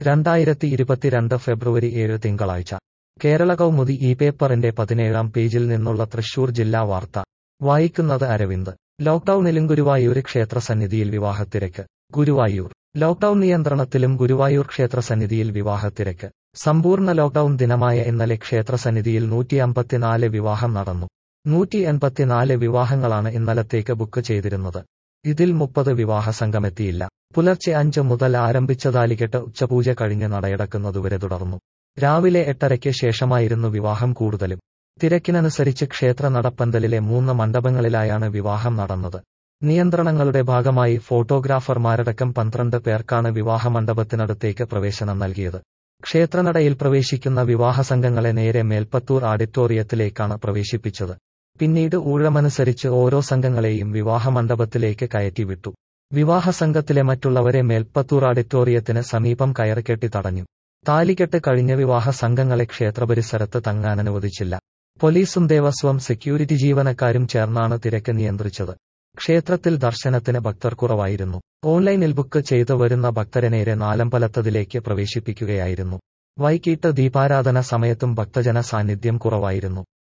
രണ്ടായിരത്തി ഇരുപത്തിരണ്ട് ഫെബ്രുവരി ഏഴ് തിങ്കളാഴ്ച കേരള കൗമുദി ഈ പേപ്പറിന്റെ പതിനേഴാം പേജിൽ നിന്നുള്ള തൃശൂർ ജില്ലാ വാർത്ത വായിക്കുന്നത് അരവിന്ദ് ലോക്ഡൌണിലും ഗുരുവായൂർ ക്ഷേത്ര സന്നിധിയിൽ വിവാഹത്തിരക്ക് ഗുരുവായൂർ ലോക്ഡൌൺ നിയന്ത്രണത്തിലും ഗുരുവായൂർ ക്ഷേത്ര സന്നിധിയിൽ വിവാഹത്തിരക്ക് സമ്പൂർണ്ണ ലോക്ഡൌൺ ദിനമായ ഇന്നലെ ക്ഷേത്ര സന്നിധിയിൽ നൂറ്റി അമ്പത്തിനാല് വിവാഹം നടന്നു നൂറ്റി എൺപത്തിനാല് വിവാഹങ്ങളാണ് ഇന്നലത്തേക്ക് ബുക്ക് ചെയ്തിരുന്നത് ഇതിൽ മുപ്പത് വിവാഹ സംഘമെത്തിയില്ല പുലർച്ചെ അഞ്ച് മുതൽ ആരംഭിച്ച താലികെട്ട് ഉച്ചപൂജ കഴിഞ്ഞ് നടയടക്കുന്നതുവരെ തുടർന്നു രാവിലെ എട്ടരയ്ക്ക് ശേഷമായിരുന്നു വിവാഹം കൂടുതലും തിരക്കിനനുസരിച്ച് ക്ഷേത്ര നടപ്പന്തലിലെ മൂന്ന് മണ്ഡപങ്ങളിലായാണ് വിവാഹം നടന്നത് നിയന്ത്രണങ്ങളുടെ ഭാഗമായി ഫോട്ടോഗ്രാഫർമാരടക്കം പന്ത്രണ്ട് പേർക്കാണ് വിവാഹ മണ്ഡപത്തിനടുത്തേക്ക് പ്രവേശനം നൽകിയത് ക്ഷേത്രനടയിൽ പ്രവേശിക്കുന്ന വിവാഹ സംഘങ്ങളെ നേരെ മേൽപ്പത്തൂർ ആഡിറ്റോറിയത്തിലേക്കാണ് പ്രവേശിപ്പിച്ചത് പിന്നീട് ഊഴമനുസരിച്ച് ഓരോ സംഘങ്ങളെയും വിവാഹ മണ്ഡപത്തിലേക്ക് കയറ്റിവിട്ടു വിവാഹ സംഘത്തിലെ മറ്റുള്ളവരെ മേൽപ്പത്തൂർ ആഡിറ്റോറിയത്തിന് സമീപം കയറിക്കെട്ടി തടഞ്ഞു താലികെട്ട് കഴിഞ്ഞ വിവാഹ സംഘങ്ങളെ ക്ഷേത്രപരിസരത്ത് തങ്ങാൻ അനുവദിച്ചില്ല പോലീസും ദേവസ്വം സെക്യൂരിറ്റി ജീവനക്കാരും ചേർന്നാണ് തിരക്ക് നിയന്ത്രിച്ചത് ക്ഷേത്രത്തിൽ ദർശനത്തിന് ഭക്തർ കുറവായിരുന്നു ഓൺലൈനിൽ ബുക്ക് ചെയ്തു വരുന്ന ഭക്തരെ നേരെ നാലമ്പലത്തതിലേക്ക് പ്രവേശിപ്പിക്കുകയായിരുന്നു വൈകിട്ട് ദീപാരാധന സമയത്തും ഭക്തജന സാന്നിധ്യം കുറവായിരുന്നു